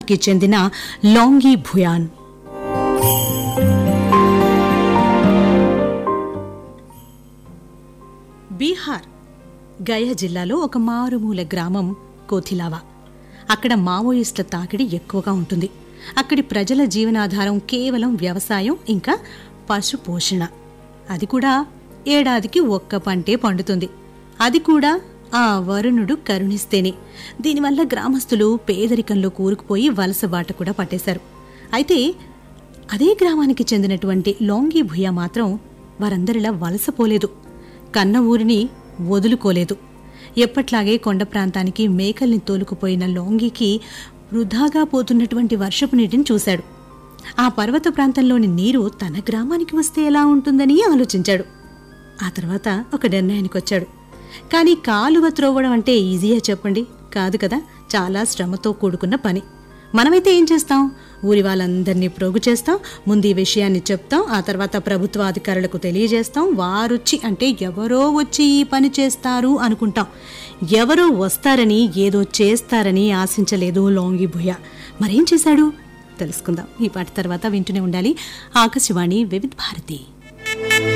కి చెందిన లాంగి భుయాన్ బీహార్ గయా జిల్లాలో ఒక మారుమూల గ్రామం కోథిలావా అక్కడ మావోయిస్టుల తాకిడి ఎక్కువగా ఉంటుంది అక్కడి ప్రజల జీవనాధారం కేవలం వ్యవసాయం ఇంకా పశుపోషణ అది కూడా ఏడాదికి ఒక్క పంటే పండుతుంది అది కూడా ఆ వరుణుడు కరుణిస్తేనే దీనివల్ల గ్రామస్తులు పేదరికంలో కూరుకుపోయి వలస బాట కూడా పట్టేశారు అయితే అదే గ్రామానికి చెందినటువంటి లోంగి భుయ మాత్రం వారందరిలా వలసపోలేదు కన్న ఊరిని వదులుకోలేదు ఎప్పట్లాగే కొండ ప్రాంతానికి మేకల్ని తోలుకుపోయిన లోంగికి వృధాగా పోతున్నటువంటి వర్షపు నీటిని చూశాడు ఆ పర్వత ప్రాంతంలోని నీరు తన గ్రామానికి వస్తే ఎలా ఉంటుందని ఆలోచించాడు ఆ తర్వాత ఒక నిర్ణయానికి వచ్చాడు కానీ కాలువ త్రోవడం అంటే ఈజీయా చెప్పండి కాదు కదా చాలా శ్రమతో కూడుకున్న పని మనమైతే ఏం చేస్తాం ఊరి వాళ్ళందరినీ ప్రోగు చేస్తాం ముందు ఈ విషయాన్ని చెప్తాం ఆ తర్వాత ప్రభుత్వ అధికారులకు తెలియజేస్తాం వారొచ్చి అంటే ఎవరో వచ్చి ఈ పని చేస్తారు అనుకుంటాం ఎవరో వస్తారని ఏదో చేస్తారని ఆశించలేదు లోంగి భుయ మరేం చేశాడు తెలుసుకుందాం ఈ పాట తర్వాత వింటూనే ఉండాలి ఆకాశవాణి వివిధ భారతి